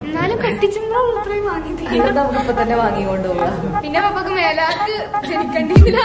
എന്നാലും കെട്ടിച്ചുമ്പോഴും ഇത്രയും വാങ്ങിയത് ഇത് നമുക്ക് ഇപ്പൊ തന്നെ വാങ്ങിക്കൊണ്ട് പോകാം പിന്നെ പപ്പക്ക് മേലാക്ക് ജനിക്കണ്ടില്ല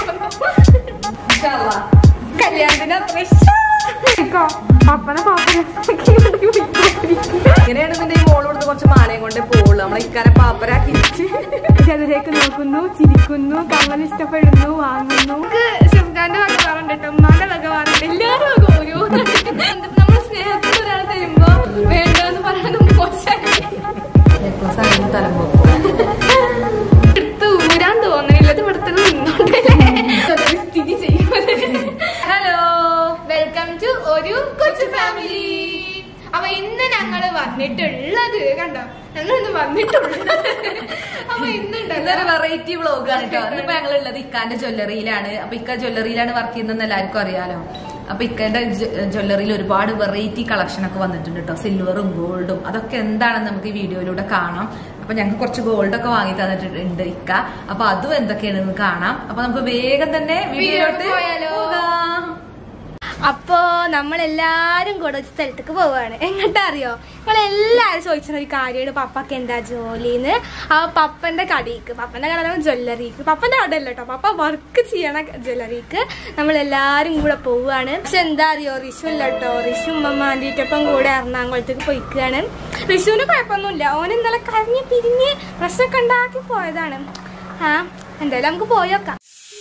കല്യാണത്തിന് അത്ര പപ്പനെ ഇങ്ങനെയാണെന്നുണ്ടെങ്കിൽ മോളോട് കുറച്ച് മാലയും കൊണ്ട് പോകുള്ളൂ നമ്മളെ ഇക്കാരെ പാപ്പരാക്കി അതിലേക്ക് നോക്കുന്നു ചിരിക്കുന്നു കമ്മൽ ഇഷ്ടപ്പെടുന്നു വാങ്ങുന്നു ഷിഫ്ഖാന്റെ വക പറഞ്ഞിട്ട് കേട്ടോ ഉമ്മാന്റെ വക പറഞ്ഞിട്ട് എല്ലാരും വക ഓരോ നമ്മൾ സ്നേഹത്തിൽ ഒരാൾ തരുമ്പോ വേണ്ടെന്ന് പറയുന്നത് മോശമായി നെക്ലസ് ആയിരുന്നു തലമ്പോ എടുത്ത് ഊരാൻ തോന്നണില്ല ഇത് ഇവിടെ തന്നെ നിന്നോണ്ടല്ലേ സ്ഥിതി ചെയ്യുന്നത് ഹലോ വെൽക്കം ടു ഒരു കൊച്ചു ഫാമിലി അപ്പൊ ഇന്ന് ഞങ്ങള് വന്നിട്ടുള്ളത് കണ്ടോ ഞങ്ങൾ ഇന്ന് വന്നിട്ടുള്ളത് അപ്പൊ ഇന്നുണ്ടല്ലോ ഇതൊരു വെറൈറ്റി വ്ളോഗാണ് കേട്ടോ ഇന്നിപ്പോ ഞങ്ങൾ ഉള്ളത് ഇക്കാന്റെ ജ്വല്ലറിയിലാണ് അപ്പൊ ഇക്ക ജ്വല്ലറിയിലാണ് വർക്ക് ചെയ്യുന്നതെന്ന് എല്ലാവർക്കും അറിയാലോ അപ്പൊ ഇക്കന്റെ ജ്വല്ലറിയിൽ ഒരുപാട് വെറൈറ്റി കളക്ഷൻ ഒക്കെ വന്നിട്ടുണ്ട് കേട്ടോ സിൽവറും ഗോൾഡും അതൊക്കെ എന്താണെന്ന് നമുക്ക് ഈ വീഡിയോയിലൂടെ കാണാം അപ്പൊ ഞങ്ങൾക്ക് കുറച്ച് ഗോൾഡ് ഒക്കെ വാങ്ങി തന്നിട്ടുണ്ട് ഇക്ക അപ്പൊ അതും എന്തൊക്കെയാണെന്ന് കാണാം അപ്പൊ നമുക്ക് വേഗം തന്നെ വീഡിയോയിലോട്ട് വീഡിയോയിലോട്ട് പോയാലോ? പോകാം അപ്പോ നമ്മളെല്ലാരും കൂടെ ഒരു സ്ഥലത്തേക്ക് പോവാണ് എങ്ങോട്ടാ അറിയോ നമ്മളെല്ലാരും ചോദിച്ച ഒരു കാര്യമാണ് പപ്പക്ക് എന്താ ജോലിന്ന് ആ പപ്പന്റെ കടയിക്ക് പപ്പന്റെ കട ജ്വല്ലറിക്ക് പപ്പന്റെ കട അല്ല കേട്ടോ പപ്പ വർക്ക് ചെയ്യണ ജ്വല്ലറിക്ക് നമ്മളെല്ലാരും കൂടെ പോവാണ് പക്ഷെ എന്താ അറിയോ റിഷു ഇല്ല കേട്ടോ റിഷു ഉമ്മമാൻ്റെറ്റൊപ്പം കൂടെ എറണാകുളത്തേക്ക് പോയിക്കാണ് റിഷുവിന് കുഴപ്പമൊന്നുമില്ല ഓൻ ഇന്നലെ കരഞ്ഞ് പിരിഞ്ഞ് പ്രശ്നമൊക്കെ ഉണ്ടാക്കി പോയതാണ് ആ എന്തായാലും നമുക്ക് പോയോക്കാം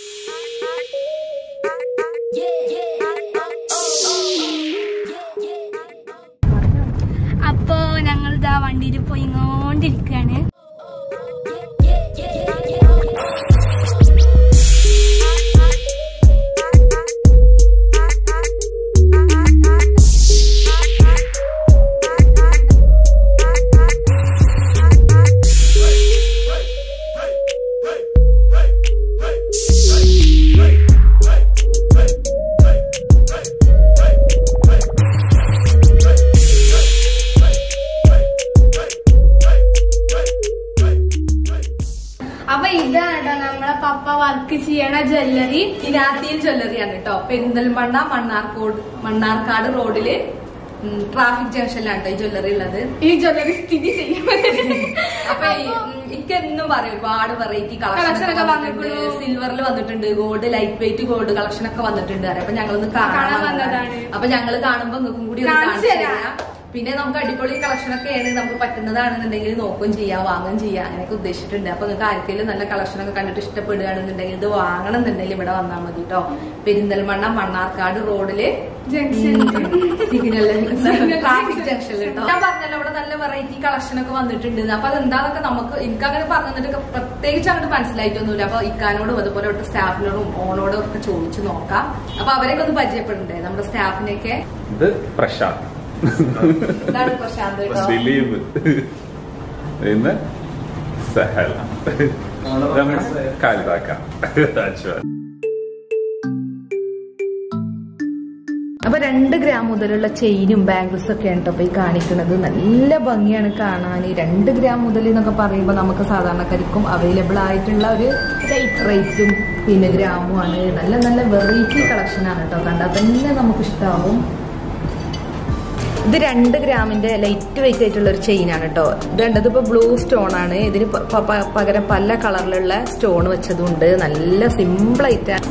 അപ്പോ ഞങ്ങൾ ഇതാ വണ്ടിയിൽ പോയിങ്ങോണ്ടിരിക്കുകയാണ് അപ്പൊ ഇതാണ് കേട്ടോ നമ്മളെ പപ്പ വർക്ക് ചെയ്യണ ജ്വല്ലറി ഇനാത്തിയിൽ ജ്വല്ലറിയാണ് കേട്ടോ പെരിന്തൽമണ്ണ മണ്ണാർക്കോട് മണ്ണാർക്കാട് റോഡില് ട്രാഫിക് ജംഗ്ഷനിലാണ് കേട്ടോ ഈ ജ്വല്ലറി ഉള്ളത് ഈ ജ്വല്ലറി സ്ഥിതി ചെയ്യുന്നത് അപ്പൊ ഇക്ക എന്നും പറയും ഒരുപാട് വെറൈറ്റി Collection കളക്ഷൻ ഒക്കെ വന്നിട്ടുണ്ട് വന്നിട്ടുള്ളൂ. സിൽവറിൽ വന്നിട്ടുണ്ട് gold light weight gold collection ഒക്കെ വന്നിട്ടുണ്ട് അറിയാം. അപ്പൊ ഞങ്ങളൊന്ന് കാണാൻ കാണാൻ വന്നതാണ്. വന്നതാണ് അപ്പൊ ഞങ്ങള് കാണുമ്പോ നിങ്ങൾക്കും കൂടി ഒന്ന് കാണിച്ചു കാണിച്ചു തരാം. തരാം പിന്നെ നമുക്ക് അടിപൊളി കളക്ഷൻ ഒക്കെയാണ് നമുക്ക് പറ്റുന്നതാണെന്നുണ്ടെങ്കിൽ നോക്കുകയും ചെയ്യാം വാങ്ങുകയും ചെയ്യാം അങ്ങനെയൊക്കെ ഉദ്ദേശിച്ചിട്ടുണ്ട് അപ്പൊ നിങ്ങൾക്ക് ആർക്കെങ്കിലും നല്ല കളക്ഷൻ ഒക്കെ കണ്ടിട്ട് ഇഷ്ടപ്പെടുകയാണെന്നുണ്ടെങ്കിൽ ഇത് വാങ്ങണം എന്നുണ്ടെങ്കിൽ ഇവിടെ വന്നാൽ മതി കേട്ടോ പെരിന്തൽമണ്ണ മണ്ണാർക്കാട് റോഡില് junction signal Signal traffic junction. ജംഗ്ഷനിൽ കേട്ടോ ഞാൻ പറഞ്ഞല്ലോ ഇവിടെ നല്ല വെറൈറ്റി കളക്ഷൻ ഒക്കെ വന്നിട്ടുണ്ട് അപ്പൊ അതെന്താന്നൊക്കെ നമുക്ക് എനിക്ക് അങ്ങനെ പറഞ്ഞിട്ട് പ്രത്യേകിച്ച് അങ്ങോട്ട് മനസ്സിലായിട്ടൊന്നുമില്ല അപ്പൊ ഇക്കാനോടും അതുപോലെ ഇവിടുത്തെ സ്റ്റാഫിനോടും ഓണോടും ഒക്കെ ചോദിച്ചു നോക്കാം അപ്പൊ അവരെയൊക്കെ ഒന്ന് പരിചയപ്പെടണ്ടേ നമ്മുടെ സ്റ്റാഫിനെയൊക്കെ ഇത് പ്രശാന്ത് ഇതാണ് പ്രശാന്ത് കേട്ടോ ദിലീപ് ഇന്ന് സഹല നമ്മുടെ കാലിതാക്ക അശ്വൻ അപ്പൊ രണ്ട് ഗ്രാം മുതലുള്ള ചെയിനും ബാംഗിൾസും ഒക്കെ ആണ് കേട്ടോ ഈ കാണിക്കുന്നത് നല്ല ഭംഗിയാണ് കാണാൻ രണ്ട് ഗ്രാം മുതൽ എന്നൊക്കെ പറയുമ്പോൾ നമുക്ക് സാധാരണക്കാർക്കും അവൈലബിൾ ആയിട്ടുള്ള ഒരു റേറ്റും പിന്നെ ഗ്രാമുമാണ് നല്ല നല്ല വെറൈറ്റി കളക്ഷൻ ആണ് കേട്ടോ കണ്ടാൽ തന്നെ നമുക്ക് ഇഷ്ടമാവും ഇത് രണ്ട് ഗ്രാമിന്റെ ലൈറ്റ് വെയിറ്റ് ആയിട്ടുള്ള ഒരു ചെയിൻ ആണ് കേട്ടോ ഇത് കണ്ടത് ഇപ്പൊ ബ്ലൂ സ്റ്റോൺ ആണ് ഇതിന് പ- പ- പ- പകരം പല കളറിലുള്ള സ്റ്റോൺ വെച്ചതുണ്ട് നല്ല സിമ്പിൾ ആയിട്ടാണ്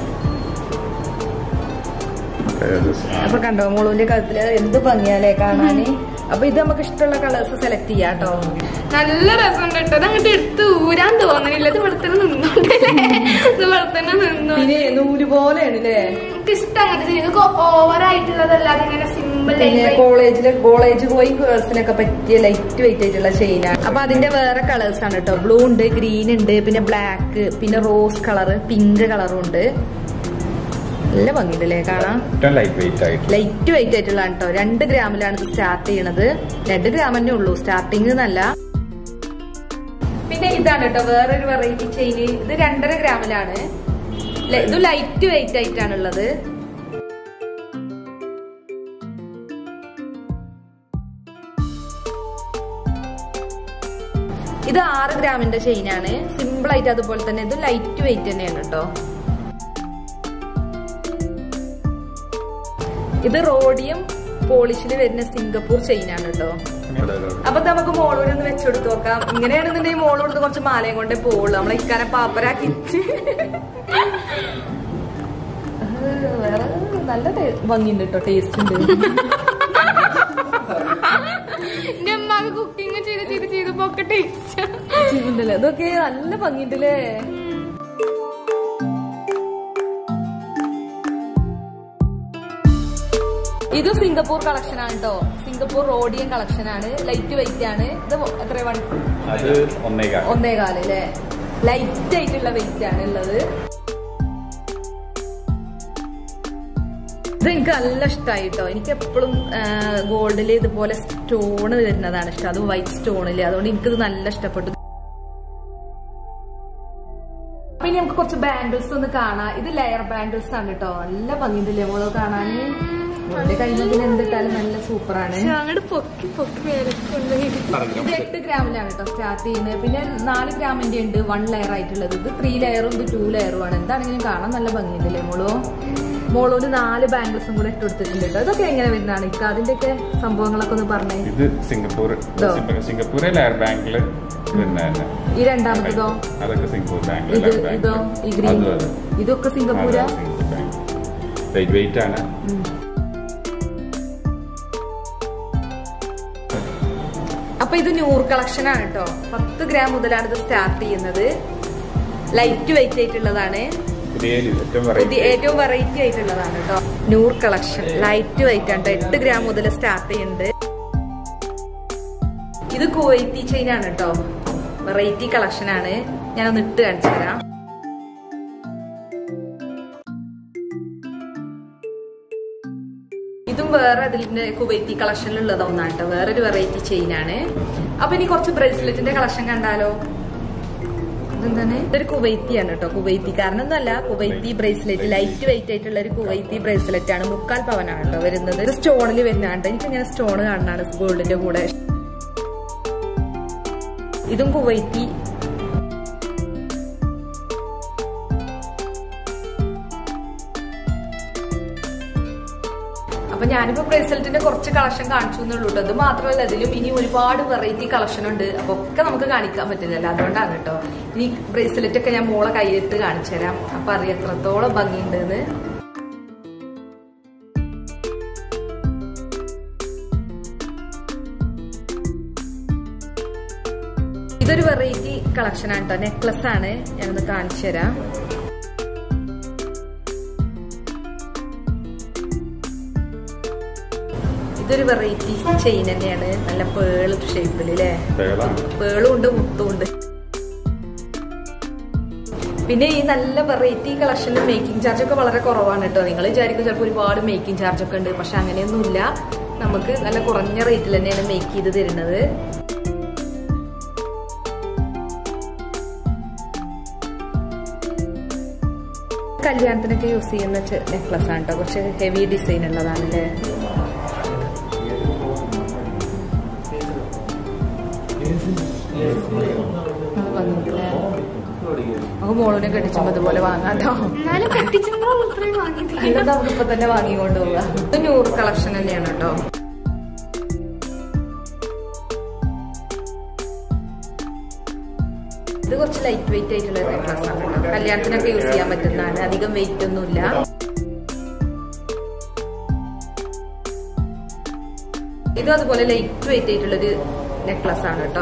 അപ്പൊ കണ്ടോ മോളുവിന്റെ കഴുത്തില് എന്ത് ഭംഗിയാലേ കാണാന് അപ്പൊ ഇത് നമുക്ക് ഇഷ്ടമുള്ള കളേഴ്സ് സെലക്ട് ചെയ്യാം കേട്ടോ നല്ല രസമുണ്ട് കേട്ടോ അത് അങ്ങോട്ട് എടുത്ത് ഊരാൻ തോന്നണില്ല ഇത് ഇവിടെ തന്നെ നിന്നോണ്ടല്ലേ ഇത് ഇവിടെ തന്നെ നിന്നു പിന്നെ നൂല് പോലെയാണ് അല്ലേ എനിക്ക് ഇഷ്ടം അങ്ങനത്തെ ചെയ്ത് ഓവർ ആയിട്ടുള്ളതല്ലാതെ ഇങ്ങനെ സിമ്പിൾ പിന്നെ കോളേജില് കോളേജ് പോയി ഗേൾസിനൊക്കെ പറ്റിയ ലൈറ്റ് വെയിറ്റ് ആയിട്ടുള്ള ചെയിനാണ് അപ്പൊ അതിന്റെ വേറെ കളേഴ്സ് ആണ് കേട്ടോ ബ്ലൂ ഉണ്ട് ഗ്രീൻ ഉണ്ട് പിന്നെ ബ്ലാക്ക് പിന്നെ റോസ് കളർ പിങ്ക് കളറും ഉണ്ട് നല്ല ഭംഗിയുണ്ടല്ലേ കാണാം ഏറ്റവും ലൈറ്റ് വെയിറ്റ് ആയിട്ട് ലൈറ്റ് വെയിറ്റ് ആയിട്ടുള്ള കേട്ടോ രണ്ട് ഗ്രാമിലാണ് ഇത് സ്റ്റാർട്ട് ചെയ്യണത് രണ്ട് ഗ്രാം തന്നെ ഉള്ളൂ സ്റ്റാർട്ടിങ് എന്നല്ല പിന്നെ ഇതാണ് കേട്ടോ വേറൊരു വെറൈറ്റി ചെയിൻ ഇത് രണ്ടര ഗ്രാമിലാണ് ല- ഇത് ലൈറ്റ് വെയിറ്റ് ആയിട്ടാണുള്ളത് ഇത് ആറ് ഗ്രാമിന്റെ ചെയിനാണ് സിമ്പിൾ ആയിട്ട് അതുപോലെ തന്നെ ഇത് ലൈറ്റ് വെയിറ്റ് തന്നെയാണ് കേട്ടോ ഇത് റോഡിയം പോളിഷിൽ വരുന്ന സിംഗപ്പൂർ ചെയിനാണ് കേട്ടോ അപ്പൊ ഇത് നമുക്ക് മോളൂര് ഒന്ന് വെച്ചെടുത്ത് നോക്കാം ഇങ്ങനെയാണെന്നുണ്ടെങ്കിൽ മോളൂടുന്ന് കുറച്ച് മാലയും കൊണ്ടേ പോവുള്ളൂ നമ്മളെ ഇക്കാനെ പാപ്പരാക്കിച്ച് വേറെ നല്ല ടേ- ഭംഗിയുണ്ട് കേട്ടോ ടേസ്റ്റ് ഉണ്ട് എന്റെ അമ്മക്ക് കുക്കിംഗ് ചെയ്ത് ചെയ്ത് ചെയ്തപ്പോ ഒക്കെ ടേസ്റ്റ് ഉണ്ടല്ലേ ഇതൊക്കെ നല്ല ഭംഗിയുണ്ടല്ലേ ഇത് സിംഗപ്പൂർ കളക്ഷൻ ആണ് കേട്ടോ സിംഗപ്പൂർ റോഡിയൻ കളക്ഷൻ ആണ് ലൈറ്റ് വെയിറ്റ് ആണ് ഇത് എത്ര വൺ അത് ഒന്നേകാൽ ഒന്നേകാല് അല്ലേ ലൈറ്റ് ആയിട്ടുള്ള വെയിറ്റ് ആണ് ഉള്ളത് ഇത് എനിക്ക് നല്ല ഇഷ്ടമായി കേട്ടോ എനിക്ക് എപ്പോഴും ഗോൾഡിൽ ഇതുപോലെ സ്റ്റോൺ വരുന്നതാണ് ഇഷ്ടം അത് വൈറ്റ് സ്റ്റോണില് അതുകൊണ്ട് എനിക്കിത് നല്ല ഇഷ്ടപ്പെട്ടു അപ്പൊ ഇനി നമുക്ക് കുറച്ച് ബാംഗിൾസ് ഒന്ന് കാണാം ഇത് ലെയർ ബാംഗിൾസ് ആണ് കേട്ടോ നല്ല ഭംഗിയുണ്ടല്ലേ മോളോ കാണാന് മോളുടെ കയ്യിൽ എന്തിട്ടാലും നല്ല സൂപ്പറാണ് അങ്ങോട്ട് പൊക്കി പൊക്കി മേലെ കൊണ്ടുപോയി ഇത് എട്ട് ഗ്രാമിലാണ് കേട്ടോ സ്റ്റാർട്ട് ചെയ്യുന്നത് പിന്നെ നാല് ഗ്രാമിന്റെ ഉണ്ട് വൺ ലെയർ ആയിട്ടുള്ളത് ഇത് ത്രീ ലെയറും ഇത് ടു ലെയറും ആണ് എന്താണെങ്കിലും കാണാൻ നല്ല ഭംഗിയുണ്ടല്ലേ മോളോ മോളോട് നാല് ബാംഗിൾസും കൂടെ ഇട്ട് കൊടുത്തിട്ടുണ്ട് കേട്ടോ ഇതൊക്കെ എങ്ങനെ വരുന്നതാണ് ഇക്ക അതിന്റെ ഒക്കെ സംഭവങ്ങളൊക്കെ ഒന്ന് പറഞ്ഞേ ഇത് സിംഗപ്പൂർ ഇതോ? സിംഗപ്പൂരെ ലെയർ ബാങ്കില് പിന്നെ ഈ രണ്ടാമത്തതോ അതൊക്കെ സിംഗപ്പൂർ ബാങ്ക് ഇത് ഇതോ ഈ ഗ്രീൻ ഇതൊക്കെ സിംഗപ്പൂരാ ലൈറ്റ് വെയിറ്റ് ആണ് അപ്പൊ ഇത് നൂറ് കളക്ഷൻ ആണ് കേട്ടോ പത്ത് ഗ്രാം മുതലാണ് ഇത് സ്റ്റാർട്ട് ചെയ്യുന്നത് ലൈറ്റ് വെയിറ്റ് ആയിട്ടുള്ളതാണ് പുതിയ ഏറ്റവും പുതിയ വെറൈറ്റി ഏറ്റവും വെറൈറ്റി ആയിട്ടുള്ളതാണ് കേട്ടോ നൂർ കളക്ഷൻ ലൈറ്റ് വെയിറ്റ് ആണ് ട്ടോ. എട്ട് ഗ്രാം മുതൽ സ്റ്റാർട്ട് ചെയ്യുന്നുണ്ട് ഇത് കുവൈറ്റി ചെയിൻ ആണ് കേട്ടോ വെറൈറ്റി കളക്ഷൻ ആണ് ഞാനൊന്ന് ഇട്ട് കാണിച്ചു തരാം ഇതും വേറെ അതിന്റെ കുവൈറ്റി കളക്ഷനിലുള്ളത് ഒന്നാണ് കേട്ടോ വേറൊരു വെറൈറ്റി ചെയിൻ ആണ് അപ്പൊ ഇനി കുറച്ച് ബ്രേസ്ലെറ്റിന്റെ കളക്ഷൻ കണ്ടാലോ ഇതെന്താണ് ഇതൊരു കുവൈത്തി ആണ് കേട്ടോ കുവൈത്തി കാരണം ഒന്നല്ല കുവൈത്തി ബ്രേസ്ലെറ്റ് ലൈറ്റ് വെയിറ്റ് ആയിട്ടുള്ള ഒരു കുവൈത്തി ബ്രേസ്ലെറ്റ് ആണ് മുക്കാൽ പവനാണ് കേട്ടോ വരുന്നത് ഇത് സ്റ്റോണിൽ വരുന്നതാണ് എനിക്ക് ഇങ്ങനെ സ്റ്റോൺ കാണാനാണ് ഗോൾഡിന്റെ കൂടെ ഇതും കുവൈത്തി അപ്പൊ ഞാനിപ്പോ ബ്രേസ്ലെറ്റിന്റെ കുറച്ച് കളക്ഷൻ കാണിച്ചു എന്നുള്ളൂ കേട്ടോ അത് മാത്രമല്ല ഇതിലും ഇനി ഒരുപാട് വെറൈറ്റി കളക്ഷൻ ഉണ്ട് അപ്പൊ ഒക്കെ നമുക്ക് കാണിക്കാൻ പറ്റില്ലല്ലോ അതുകൊണ്ടാണ് കേട്ടോ ഇനി ബ്രേസ്ലെറ്റ് ഒക്കെ ഞാൻ മോളെ കയ്യിലിട്ട് കാണിച്ചു തരാം അപ്പൊ അറിയാം എത്രത്തോളം ഭംഗിയുണ്ട് എന്ന് ഇതൊരു വെറൈറ്റി കളക്ഷൻ ആണ് കേട്ടോ നെക്ലസ് ആണ് ഞാനൊന്ന് കാണിച്ചു തരാം ഇതൊരു വെറൈറ്റി ചെയിൻ തന്നെയാണ് നല്ല പേള് ഷേപ്പിൽ അല്ലേ തേളാണ് പേളും ഉണ്ട് മുത്തും ഉണ്ട് പിന്നെ ഈ നല്ല വെറൈറ്റി കളക്ഷനിൽ മേക്കിംഗ് ചാർജ് ഒക്കെ വളരെ കുറവാണ് കേട്ടോ നിങ്ങൾ വിചാരിക്കും ചിലപ്പോൾ ഒരുപാട് മേക്കിംഗ് ചാർജ് ഒക്കെ ഉണ്ട് പക്ഷെ അങ്ങനെയൊന്നുമില്ല നമുക്ക് നല്ല കുറഞ്ഞ റേറ്റിൽ തന്നെയാണ് മേക്ക് ചെയ്ത് തരുന്നത് കല്യാണത്തിനൊക്കെ യൂസ് ചെയ്യുന്ന നെക്ലസ് ആണ് കേട്ടോ കുറച്ച് ഹെവി ഡിസൈൻ ഉള്ളതാണ് അല്ലേ അത് വന്നിട്ടില്ലേ നമുക്ക് മോളിനെ കെട്ടിച്ചുമ്പോ അതുപോലെ വാങ്ങാട്ടോ എന്നാലും കെട്ടിച്ചെന്തോ ഇത്രയും വാങ്ങിയിട്ടില്ല ഇതൊക്കെ നമുക്ക് ഇപ്പൊ തന്നെ വാങ്ങിക്കൊണ്ട് പോവുക ഇത് നൂറ് കളക്ഷൻ തന്നെയാണ് കേട്ടോ ഇത് കുറച്ച് ലൈറ്റ് വെയിറ്റ് ആയിട്ടുള്ള നെക്ലസ് ആണ് കേട്ടോ കല്യാണത്തിനൊക്കെ യൂസ് ചെയ്യാൻ പറ്റുന്നതാണ് അധികം വെയിറ്റ് ഒന്നുമില്ല ഇതും അതുപോലെ ലൈറ്റ് വെയിറ്റ് ആയിട്ടുള്ളൊരു നെക്ലസ് ആണ് കേട്ടോ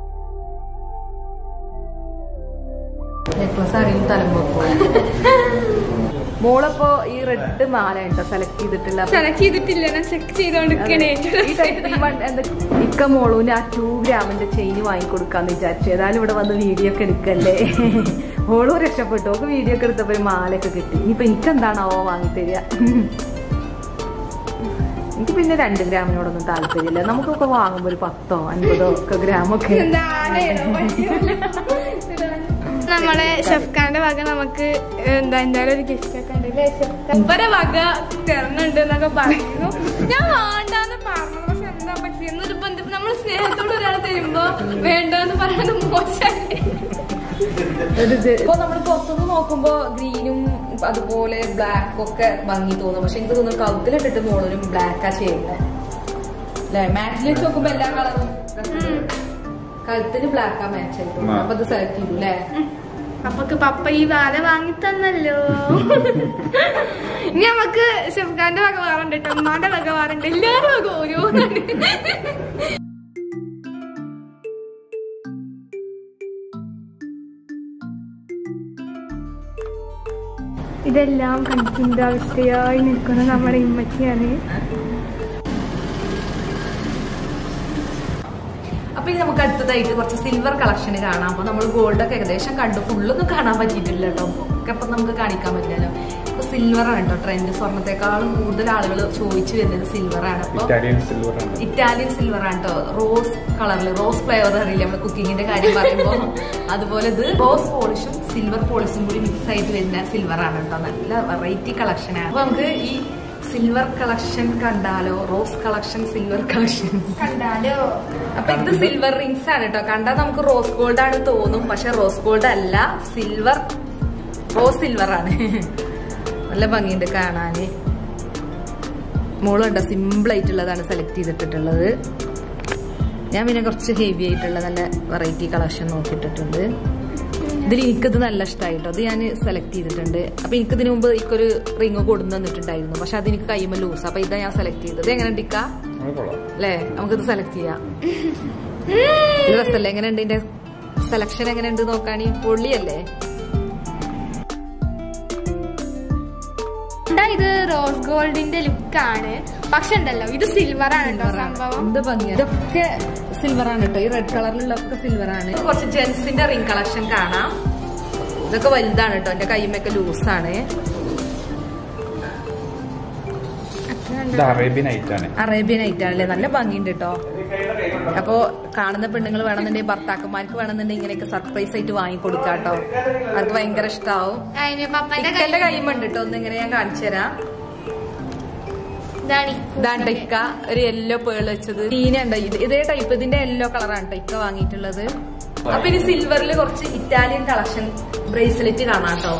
നെക്ലസ് ആരെങ്കിലും തലമ്പോ മോളപ്പോ ഈ റെഡ് മാല ഉണ്ടോ സെലക്ട് ചെയ്തിട്ടുള്ള സെലക്ട് ചെയ്തിട്ടില്ല ഞാൻ ചെക്ക് ചെയ്തോണ്ടിരിക്കണേ ഈ type ഈ വൺ- എന്താ, ഇക്ക മോളൂന് ആ ടൂ ഗ്രാമിന്റെ ചെയിൻ വാങ്ങിക്കൊടുക്കാന്ന് വിചാരിച്ചു ഏതായാലും ഇവിടെ വന്ന് വീഡിയോ ഒക്കെ എടുക്കല്ലേ മോളും രക്ഷപ്പെട്ടു ഓക്ക് വീഡിയോ ഒക്കെ എടുത്തപ്പോ ഒരു മാലയൊക്കെ കിട്ടി ഇനിയിപ്പൊ എനിക്ക് എന്താണാവോ വാങ്ങിത്തരിക എനിക്ക് പിന്നെ രണ്ട് ഗ്രാമിനോടൊന്നും താല്പര്യമില്ല നമുക്കൊക്കെ വാങ്ങുമ്പോ ഒരു പത്തോ അൻപതോ ഒക്കെ ഗ്രാമൊക്കെ നമ്മളെ ഷെഫ്ഖാന്റെ വക നമുക്ക് എന്താ എന്തായാലും ഒരു ഗിഫ്റ്റ് ഒക്കെ ഉണ്ട് അല്ലേ ഷെഫ്ഖാന്റെ വക തരുന്നുണ്ട് എന്നൊക്കെ പറയുന്നു ഞാൻ വേണ്ടാന്ന് പറഞ്ഞു പക്ഷെ എന്താ പറ്റിയ നിർബന്ധം നമ്മൾ സ്നേഹത്തോട് ഒരാൾ തരുമ്പോ വേണ്ടെന്ന് പറയുന്നത് മോശമല്ലേ ഇപ്പൊ നമ്മൾ പുറത്തുനിന്ന് നോക്കുമ്പോ ഗ്രീനും അതുപോലെ ബ്ലാക്കും ഒക്കെ ഭംഗി തോന്നും പക്ഷെ എനിക്ക് തോന്നുന്നു കൗത്തിലിട്ടിട്ട് മോളൊരു ബ്ലാക്കാ ചെയ്യുന്നത് അല്ലെ മാച്ചിൽ വെച്ച് നോക്കുമ്പോ എല്ലാ കളറും കഴുത്തിന് ബ്ലാക്കാ മാച്ച് ആയിട്ട് ആ. അപ്പൊ അത് സെലക്ട് ചെയ്തു അല്ലേ പപ്പക്ക് പപ്പ ഈ വാല വാങ്ങി തന്നല്ലോ ഇനി നമുക്ക് ഷെഫ്ഖാന്റെ വക വേറുണ്ട് കേട്ടോ ഉമ്മാന്റെ വക വേറുണ്ട് എല്ലാരും വക ഓരോന്നാണ് ഇതെല്ലാം കണിച്ചിന്താവസ്ഥയായി നിൽക്കുന്ന നമ്മുടെ ഇമ്മച്ചിയാണ് അപ്പൊ ഇനി നമുക്ക് അടുത്തതായിട്ട് കുറച്ച് സിൽവർ കളക്ഷൻ കാണാം അപ്പൊ നമ്മൾ ഗോൾഡ് ഒക്കെ ഏകദേശം കണ്ടു ഫുള്ളൊന്നും കാണാൻ പറ്റിയിട്ടില്ല കേട്ടോ ഒക്കെ അപ്പൊ നമുക്ക് കാണിക്കാൻ പറ്റില്ലല്ലോ അപ്പൊ സിൽവർ ആണ് കേട്ടോ ട്രെൻഡ് സ്വർണ്ണത്തെക്കാളും കൂടുതൽ ആളുകൾ ചോദിച്ചു വരുന്നത് സിൽവർ ആണ് അപ്പൊ ഇറ്റാലിയൻ സിൽവർ ആണ് ഇറ്റാലിയൻ സിൽവർ ആണ് കേട്ടോ റോസ് കളറിൽ റോസ് ഫ്ലേവർ അറിയില്ല നമ്മുടെ കുക്കിങ്ങിന്റെ കാര്യം പറയുമ്പോ അതുപോലെ ഇത് റോസ് പോളിഷും സിൽവർ പോളിഷും കൂടി മിക്സ് ആയിട്ട് വരുന്ന സിൽവർ ആണ് കേട്ടോ നല്ല വെറൈറ്റി കളക്ഷൻ ആണ് അപ്പൊ നമുക്ക് ഈ സിൽവർ കളക്ഷൻ കണ്ടാലോ റോസ് കളക്ഷൻ സിൽവർ കളക്ഷൻ കണ്ടാലോ അപ്പൊ ഇത് സിൽവർ റിങ്സ് ആണ് കേട്ടോ കണ്ടാൽ നമുക്ക് റോസ് ഗോൾഡ് ആണ് തോന്നും പക്ഷെ റോസ് ഗോൾഡ് അല്ല സിൽവർ റോസ് സിൽവർ ആണ് നല്ല ഭംഗിയുണ്ട് കാണാന് മോളുണ്ട് സിമ്പിൾ ആയിട്ടുള്ളതാണ് സെലക്ട് ചെയ്തിട്ടുള്ളത് ഞാൻ പിന്നെ കുറച്ച് ഹെവി ആയിട്ടുള്ള നല്ല വെറൈറ്റി കളക്ഷൻ നോക്കിയിട്ടിട്ടുണ്ട് ഇതിൽ എനിക്കിത് നല്ല ഇഷ്ടമായിട്ടോ അത് ഞാൻ സെലക്ട് ചെയ്തിട്ടുണ്ട് അപ്പൊ എനിക്ക് ഇതിനു മുമ്പ് എനിക്കൊരു റിങ് കൊടുന്നു തന്നിട്ടുണ്ടായിരുന്നു പക്ഷെ അത് എനിക്ക് കൈമ ലൂസ് അപ്പൊ ഇതാ ഞാൻ സെലക്ട് ചെയ്തത് ഇത് എങ്ങനെ ടിക്ക അത് കൊള്ളാം അല്ലേ നമുക്കിത് സെലക്ട് ചെയ്യാം ഇത് രസമല്ലേ എങ്ങനെയുണ്ട് ഇതിന്റെ സെലക്ഷൻ എങ്ങനെയുണ്ട് നോക്കാണി പൊള്ളിയല്ലേ എന്താ ഇത് റോസ് ഗോൾഡിന്റെ ലുക്കാണ് പക്ഷെ ഉണ്ടല്ലോ ഇത് സിൽവർ ആണ് കേട്ടോ സംഭവം എന്ത് ഭംഗിയാ ഇതൊക്കെ സിൽവർ ആണ് കേട്ടോ ഈ റെഡ് കളറിലുള്ളതൊക്കെ സിൽവർ ആണ് കുറച്ച് ജെൻസിന്റെ റിംഗ് കളക്ഷൻ കാണാം ഇതൊക്കെ വലുതാണ് കേട്ടോ എന്റെ കൈമൊക്കെ ലൂസാണ് ഇത് അറേബ്യൻ ഐറ്റ് ആണ് അറേബ്യൻ ഐറ്റാണല്ലേ നല്ല ഭംഗിയുണ്ട് കേട്ടോ അപ്പോ കാണുന്ന പെണ്ണുങ്ങൾ വേണമെന്നുണ്ടെങ്കിൽ ഭർത്താക്കന്മാർക്ക് വേണമെന്നുണ്ടെങ്കിൽ ഇങ്ങനെയൊക്കെ സർപ്രൈസ് ആയിട്ട് വാങ്ങിക്കൊടുക്കാം കേട്ടോ അവർക്ക് ഭയങ്കര ഇഷ്ടാവും അതിന് പപ്പന്റെ ഇക്കന്റെ കൈമുണ്ട് കേട്ടോ ഒന്ന് ഇങ്ങനെ ഞാൻ കാണിച്ചു തരാം ഇതാണ് ഇതാണ്ട് ഇക്ക ഒരു യെല്ലോ പേൾ വെച്ചത് മീനുണ്ട് ഇത് ഇതേ ടൈപ്പ് ഇതിന്റെ യെല്ലോ കളറാണ് കേട്ടോ ഇക്ക വാങ്ങിയിട്ടുള്ളത് അപ്പൊ ഇനി സിൽവറിൽ കുറച്ച് ഇറ്റാലിയൻ കളക്ഷൻ ബ്രേസ്ലെറ്റ് കാണാം കേട്ടോ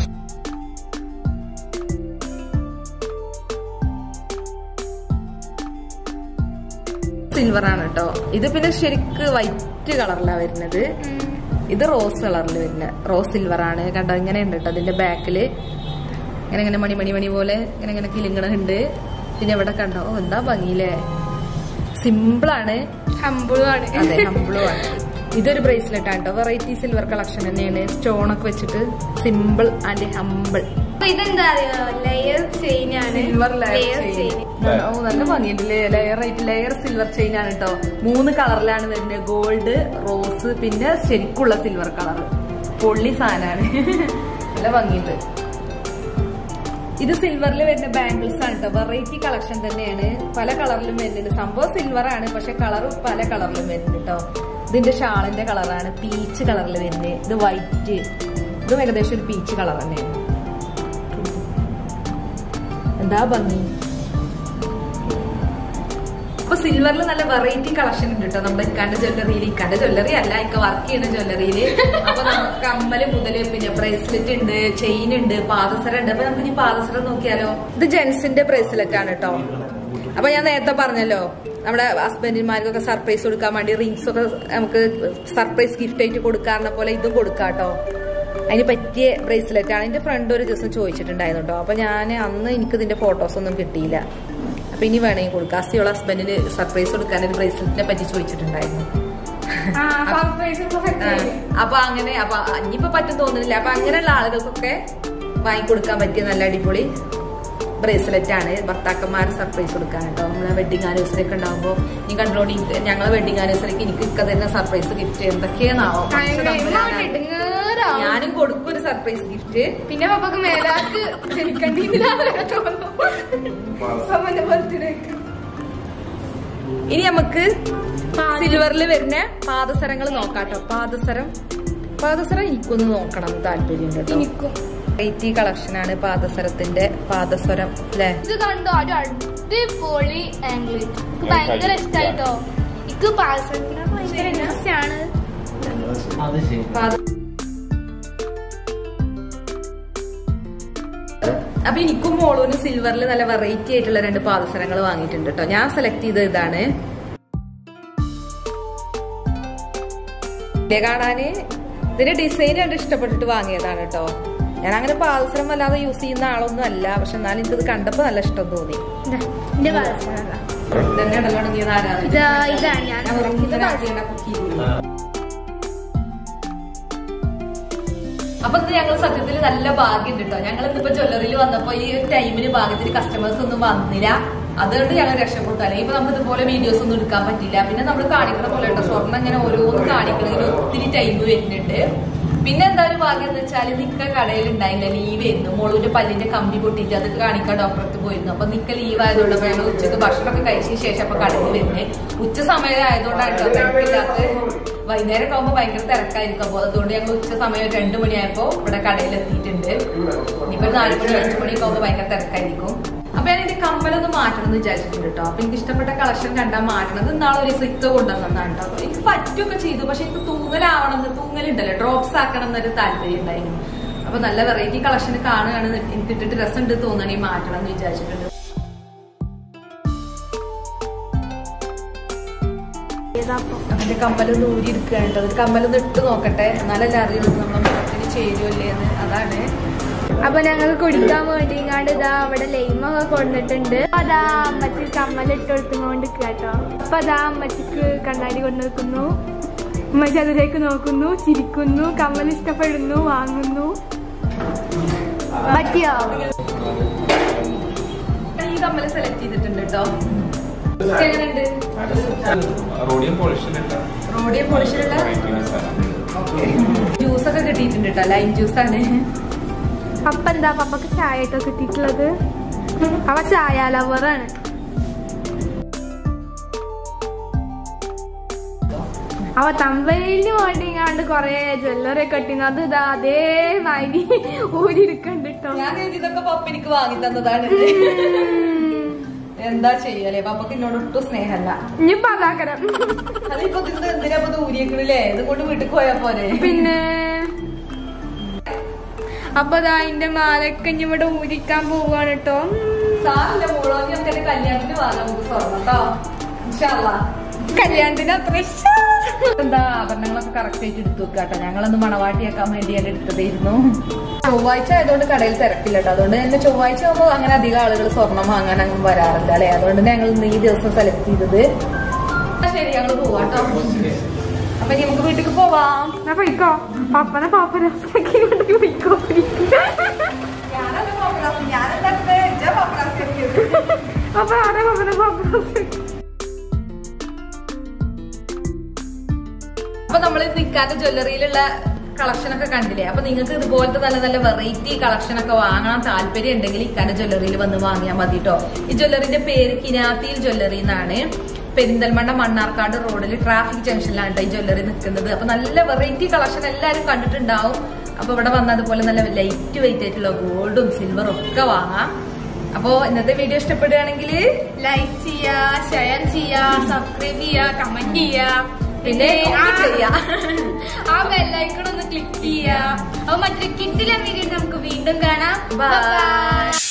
സിൽവർ ആണ് കേട്ടോ ഇത് പിന്നെ ശരിക്ക് വൈറ്റ് കളറിലാണ് വരുന്നത് ഇത് റോസ് കളറിൽ വരുന്ന റോസ് സിൽവർ ആണ് കണ്ടോ ഇങ്ങനെ ഉണ്ട് കേട്ടോ അതിന്റെ ബാക്കില് ഇങ്ങനെ ഇങ്ങനെ മണി മണി മണി പോലെ ഇങ്ങനെ ഇങ്ങനെ കിലുങ്ങണുണ്ട് പിന്നെ ഇവിടെ കണ്ടോ ഓ എന്താ ഭംഗിയില്ലേ സിമ്പിളാണ് ഹമ്പിളുമാണ് അതെ ഹമ്പിളും ആണ് ഇതൊരു ബ്രേസ്ലെറ്റ് ആണ് കേട്ടോ വെറൈറ്റി സിൽവർ കളക്ഷൻ തന്നെയാണ് സ്റ്റോൺ ഒക്കെ വെച്ചിട്ട് സിമ്പിൾ ആൻഡ് ഹമ്പിൾ അപ്പൊ ഇതെന്താ അറിയോ ലെയർ ചെയിൻ ആണ് സിൽവർ ലെയർ ചെയിൻ ചെയിൻ ഓ നല്ല ഭംഗിയുണ്ട് ലെയർ ആയിട്ട് ലെയർ സിൽവർ ചെയിൻ ആണ് കേട്ടോ മൂന്ന് കളറിലാണ് വരുന്നത് ഗോൾഡ് റോസ് പിന്നെ ശരിക്കുള്ള സിൽവർ കളർ പൊള്ളി സാധനമാണ് നല്ല ഭംഗിയുണ്ട് ഇത് സിൽവറിൽ വരുന്ന ബാംഗിൾസ് ആണ് കേട്ടോ വെറൈറ്റി കളക്ഷൻ തന്നെയാണ് പല കളറിലും വരുന്നുണ്ട് സംഭവം സിൽവർ ആണ് പക്ഷെ കളർ പല കളറിലും വരുന്നുണ്ട് കേട്ടോ ഇതിന്റെ ഷാളിന്റെ കളറാണ് പീച്ച് കളറിൽ വരുന്നത് ഇത് വൈറ്റ് ഇതും ഏകദേശം ഒരു പീച്ച് കളർ തന്നെയാണ് എന്താ ഭംഗി അപ്പൊ സിൽവറിൽ നല്ല വെറൈറ്റി കളക്ഷൻ ഉണ്ട് കേട്ടോ നമ്മുടെ ഇക്കാന്റെ ജ്വല്ലറിയിൽ ഇക്കാന്റെ ജ്വല്ലറി അല്ല ഇക്ക വർക്ക് ചെയ്യുന്ന ജ്വല്ലറിയില് അപ്പൊ നമുക്ക് കമ്മല് മുതല് പിന്നെ ബ്രേസ്ലെറ്റ് ഉണ്ട് ചെയിൻ ഉണ്ട് പാദസരം ഉണ്ട് അപ്പൊ നമുക്ക് ഇനി പാദസരം നോക്കിയാലോ ഇത് ജെൻസിന്റെ ബ്രേസ്ലെറ്റ് ആണ് കേട്ടോ അപ്പൊ ഞാൻ നേരത്തെ പറഞ്ഞല്ലോ നമ്മുടെ ഹസ്ബൻഡിന്മാർക്കൊക്കെ സർപ്രൈസ് കൊടുക്കാൻ വേണ്ടി റിങ്സ് ഒക്കെ നമുക്ക് സർപ്രൈസ് ഗിഫ്റ്റ് ആയിട്ട് കൊടുക്കാറുള്ള പോലെ ഇതും കൊടുക്കാം കേട്ടോ അതിന് പറ്റിയ ബ്രേസ്ലെറ്റ് ആണ് എന്റെ ഫ്രണ്ട് ഒരു ദിവസം ചോദിച്ചിട്ടുണ്ടായിരുന്നു കേട്ടോ അപ്പൊ ഞാൻ അന്ന് എനിക്ക് ഇതിന്റെ ഫോട്ടോസ് ഒന്നും കിട്ടിയില്ല അപ്പൊ ഇനി വേണമെങ്കിൽ കൊടുക്കാം അസിയുള്ള ഹസ്ബൻഡിന് സർപ്രൈസ് കൊടുക്കാൻ ഒരു ബ്രേസ്ലെറ്റിനെ പറ്റി ചോദിച്ചിട്ടുണ്ടായിരുന്നു ആ സർപ്രൈസ് ആ, അപ്പൊ അങ്ങനെ അപ്പൊ ഇനിയിപ്പോ പറ്റും തോന്നുന്നില്ല അപ്പൊ അങ്ങനെയുള്ള ആളുകൾക്കൊക്കെ വാങ്ങിക്കൊടുക്കാൻ പറ്റിയ നല്ല അടിപൊളി ബ്രേസ്ലെറ്റ് ആണ് ഭർത്താക്കന്മാരെ സർപ്രൈസ് കൊടുക്കാൻ കേട്ടോ നമ്മളെ വെഡിങ് ആനിവേഴ്സറി ഒക്കെ ഉണ്ടാകുമ്പോൾ നീ കണ്ടോടി ഞങ്ങളെ വെഡിങ് ആനിവേഴ്സറിക്ക് എനിക്ക് ഇക്ക തന്നെ സർപ്രൈസ് ഗിഫ്റ്റ് എന്തൊക്കെയാണാവോ പക്ഷെ തമ്പുരാനാണ്. ഇടുങ്ങേറാവും ഞാനും കൊടുക്കും ഒരു സർപ്രൈസ് ഗിഫ്റ്റ് പിന്നെ പപ്പക്ക് മേലാക്ക് ജനിക്കണ്ടില്ല സമ്മന്റെ ബർത്ത്ഡേക്ക് ഇനി നമുക്ക് സിൽവറിൽ വരുന്ന പാദസരങ്ങൾ നോക്കാട്ടോ പാദസരം പാദസരം എനിക്കൊന്ന് നോക്കണം എന്ന് താല്പര്യമുണ്ട് കേട്ടോ എനിക്കും വെറൈറ്റി കളക്ഷൻ ആണ് പാദസരത്തിന്റെ പാദസ്വരം അല്ലേ ഇത് കണ്ടോ ഒരു അടിപൊളി ആംഗ്ലേറ്റ് എനിക്ക് ഭയങ്കര ഇഷ്ടായിട്ടോ എനിക്ക് പാൽസത്തിനൊക്കെ ഭയങ്കര ഇൻട്രസ്റ്റ് ആണ് അത് ശരി പാദ അപ്പൊ എനിക്കും മോളൂന് സിൽവറിൽ നല്ല വെറൈറ്റി ആയിട്ടുള്ള രണ്ട് പാദസരങ്ങൾ വാങ്ങിയിട്ടുണ്ട് കേട്ടോ ഞാൻ സെലക്ട് ചെയ്ത ഇതാണ് ഇതേ കാണാന് ഇതിന്റെ ഡിസൈൻ കണ്ട് ഇഷ്ടപ്പെട്ടിട്ട് വാങ്ങിയതാണ് കേട്ടോ ഞാൻ അങ്ങനെ പാദസരം വല്ലാതെ യൂസ് ചെയ്യുന്ന ആളൊന്നും അല്ല പക്ഷെ എന്നാലും എനിക്കത് കണ്ടപ്പോ നല്ല ഇഷ്ടം തോന്നി ഇതാ, എന്റെ പാദസരം ഇതന്നെ ഉണ്ടല്ലോ നീ ഇത് ആരാ? ഇതാ ഇതാണ് ഞാൻ ഞാൻ വെറും ഇങ്ങനെ പാദസരം. ആക്കിയാണ് cook ചെയ്തത്. അപ്പൊ ഇത് ഞങ്ങൾ സത്യത്തിൽ നല്ല ഭാഗ്യം കേട്ടോ ഞങ്ങൾ ഇന്നിപ്പോ ജ്വല്ലറിയിൽ വന്നപ്പോ ഈ ഒരു ടൈമിന് ഭാഗ്യത്തിന് കസ്റ്റമേഴ്സ് ഒന്നും വന്നില്ല അതുകൊണ്ട് ഞങ്ങൾ രക്ഷപ്പെട്ടു അല്ലെങ്കിൽ ഇപ്പൊ നമുക്ക് ഇതുപോലെ വീഡിയോസ് ഒന്നും എടുക്കാൻ പറ്റില്ല പിന്നെ നമ്മൾ കാണിക്കുന്ന പോലെ കേട്ടോ സ്വർണ്ണം ഇങ്ങനെ ഓരോന്ന് കാണിക്കണമെങ്കിൽ ഒത്തിരി ടൈം വരുന്നുണ്ട് പിന്നെ എന്താ ഒരു ഭാഗ്യം എന്ന് വെച്ചാൽ നിക്ക കടയിൽ ഉണ്ടായില്ല ലീവ് ആയിരുന്നു മോളൂന്റെ പല്ലിന്റെ കമ്പി പൊട്ടിയിട്ട് അത് കാണിക്കാൻ ഡോക്ടറെ അടുത്ത് പോയിരുന്നു അപ്പൊ നിക്ക ലീവ് ആയതുകൊണ്ട് അപ്പൊ ഞങ്ങൾ ഉച്ചക്ക് ഭക്ഷണമൊക്കെ കഴിച്ചതിന് ശേഷം അപ്പൊ കടയിൽ വരുന്നത് ഉച്ച സമയം ആയതുകൊണ്ടാണ് കേട്ടോ തിരക്കില്ലാത്ത വൈകുന്നേരം ഒക്കെ ആകുമ്പോൾ ഭയങ്കര തിരക്കായിരിക്കും അപ്പോൾ അതുകൊണ്ട് ഞങ്ങൾ ഉച്ച സമയം ഒരു രണ്ടു മണിയായപ്പോ ഇവിടെ കടയിൽ എത്തിയിട്ടുണ്ട് ഇനിയിപ്പോ ഒരു നാല് മണി അഞ്ചു മണിയൊക്കെ ആകുമ്പോൾ ഭയങ്കര തിരക്കായിരിക്കും അപ്പൊ ഞാൻ എന്റെ കമ്പലൊന്ന് മാറ്റണം എന്ന് വിചാരിച്ചിട്ടുണ്ട് കേട്ടോ അപ്പൊ എനിക്ക് ഇഷ്ടപ്പെട്ട കളക്ഷൻ കണ്ടാൽ മാറ്റണത് ഇന്നാളെ ഒരു സിക്ക് കൊണ്ടുവന്നതാണ് കേട്ടോ അപ്പൊ എനിക്ക് പറ്റുമൊക്കെ ചെയ്തു പക്ഷെ എനിക്ക് തൂങ്ങലാവണം എന്ന് തൂങ്ങലുണ്ടല്ലോ ഡ്രോപ്സ് ആക്കണം എന്നൊരു താല്പര്യം ഉണ്ടായിരുന്നു അപ്പൊ നല്ല വെറൈറ്റി കളക്ഷൻ കാണുകയാണ് എനിക്ക് ഇട്ടിട്ട് രസമുണ്ട് തോന്നണേ മാറ്റണം എന്ന് വിചാരിച്ചിട്ടുണ്ട് ഏതാ അപ്പൊ? അതിന്റെ കമ്മലൊന്ന് ഊരി എടുക്കുകയാണ് കേട്ടോ അത് കമ്മലൊന്ന് ഇട്ട് നോക്കട്ടെ എന്നാലല്ലേ അറിയുള്ളൂ നമ്മൾ മുഖത്തിന് ചേരുമല്ലേ എന്ന് അതാണ് അപ്പൊ ഞങ്ങൾക്ക് കുടിക്കാൻ വേണ്ടി ഇങ്ങാണ്ട് ഇതാ അവിടെ ലൈമൊക്കെ കൊണ്ടിട്ടുണ്ട് അതാ അമ്മച്ചി കമ്മലിട്ട് കൊടുത്തുകൊണ്ട് കേട്ടോ അപ്പൊ അതാ അമ്മച്ചിക്ക് കണ്ണാടി കൊണ്ടു വെക്കുന്നു അമ്മച്ചി അതിലേക്ക് നോക്കുന്നു ചിരിക്കുന്നു കമ്മൽ ഇഷ്ടപ്പെടുന്നു വാങ്ങുന്നു പറ്റിയോ ഈ കമ്മല് സെലക്ട് ചെയ്തിട്ടുണ്ട് കേട്ടോ എങ്ങനെയുണ്ട് റോഡിയം പോളിഷിലുള്ള റോഡിയ പോളിഷിലുള്ള ജ്യൂസ് ഒക്കെ കിട്ടിയിട്ടുണ്ട് കേട്ടോ ലൈം ജ്യൂസ് ആണ് പപ്പ എന്താ പപ്പക്ക് ചായ കേട്ടോ കിട്ടിയിട്ടുള്ളത് അവ ചായ ലവറാണ് അവ തമ്പലിന് വേണ്ടി ഇങ്ങാണ്ട് കൊറേ ജ്വല്ലറി ഒക്കെ ഇട്ടിന് അത് ഇതാ അതേ മാതിരി ഊരിടുക്കണ്ട് കേട്ടോ ഞാൻ ഇതൊക്കെ പപ്പ എനിക്ക് വാങ്ങി തന്നതാണ് എന്താ ചെയ്യലേ പപ്പക്ക് എന്നോട് ഒട്ടും സ്നേഹമല്ല ഇനിയിപ്പോ അതാക്കരം അതിപ്പോ ഇത് എന്തിനാ ഇപ്പൊ ഊരിയേക്കണില്ലേ ഇത് കൊണ്ട് വീട്ടിൽ പോയാ പോരെ പിന്നെ അപ്പൊ ദാ അതിന്റെ മാലൊക്കെ ഇനി ഇവിടെ ഊരിക്കാൻ പോവാണ് കേട്ടോ സാറില്ല മോളോ ഞങ്ങൾക്ക് എന്റെ കല്യാണത്തിന് വാങ്ങാം നമുക്ക് സ്വർണ്ണം കേട്ടോ ഇൻഷാല്ലാ കല്യാണത്തിന് അത്ര ഇഷ്ടം എന്താ ആഭരണങ്ങളൊക്കെ കറക്റ്റ് ആയിട്ട് എടുത്തു വെക്കുക കേട്ടോ ഞങ്ങളൊന്ന് മണവാട്ടിയാക്കാൻ വേണ്ടിയാണ് എടുത്തതായിരുന്നു ചൊവ്വാഴ്ച ആയതുകൊണ്ട് കടയിൽ തിരക്കില്ല കേട്ടോ അതുകൊണ്ട് തന്നെ ചൊവ്വാഴ്ച ആകുമ്പോൾ അങ്ങനെ അധികം ആളുകൾ സ്വർണം വാങ്ങാൻ അങ്ങനെ വരാറില്ല അല്ലെ അതുകൊണ്ട് തന്നെ ഞങ്ങൾ ഇന്ന് ഈ ദിവസം സെലക്ട് ചെയ്തത് ആ, ശരി ഞങ്ങൾ പോവാട്ടോ അപ്പൊ ഇനി നമുക്ക് വീട്ടിലേക്ക് പോവാം എന്നാ പോയിക്കോ പപ്പനെ പാപ്പരാക്കി കൊണ്ട് പോയിക്കോ ഞാനല്ല പാപ്പരാസി, ഞാനെന്താ ഇട്ടത്? ഇജ്ജാ പാപ്പരാസി ആക്കിയത്. അപ്പൊ ആരെ പപ്പനെ പാപ്പരാക്കി അപ്പൊ നമ്മൾ നിൽക്കാത്ത ജ്വല്ലറിയിലുള്ള കളക്ഷൻ ഒക്കെ കണ്ടില്ലേ അപ്പൊ നിങ്ങൾക്ക് ഇതുപോലത്തെ നല്ല നല്ല വെറൈറ്റി കളക്ഷൻ ഒക്കെ വാങ്ങാൻ താല്പര്യം ഉണ്ടെങ്കിൽ ഇക്കാന്റെ ജ്വല്ലറിയിൽ വന്ന് വാങ്ങിയാൽ മതി കേട്ടോ ഈ ജ്വല്ലറിന്റെ പേര് കിനാത്തിയിൽ ജ്വല്ലറി എന്നാണ് പെരിന്തൽമണ്ണ മണ്ണാർക്കാട് റോഡിൽ ട്രാഫിക് ജംഗ്ഷനിലാണ് കേട്ടോ ഈ ജ്വല്ലറി നിൽക്കുന്നത് അപ്പൊ നല്ല വെറൈറ്റി കളക്ഷൻ എല്ലാവരും കണ്ടിട്ടുണ്ടാവും അപ്പൊ ഇവിടെ വന്ന അതുപോലെ നല്ല ലൈറ്റ് വെയിറ്റ് ആയിട്ടുള്ള ഗോൾഡും സിൽവറും ഒക്കെ വാങ്ങാം അപ്പോ ഇന്നത്തെ വീഡിയോ ഇഷ്ടപ്പെടുകയാണെങ്കിൽ ലൈക്ക് ചെയ്യാ ഷെയർ ചെയ്യാ സബ്സ്ക്രൈബ് ചെയ്യാ കമന്റ് ചെയ്യാ പിന്നെ comment ചെയ്യാ. ആ ബെല്ലൈക്കൺ ഒന്ന് ക്ലിക്ക് ചെയ്യാ അപ്പൊ മറ്റൊരു കിട്ടില്ല വീഡിയോ നമുക്ക് വീണ്ടും കാണാം Bye. Bye bye.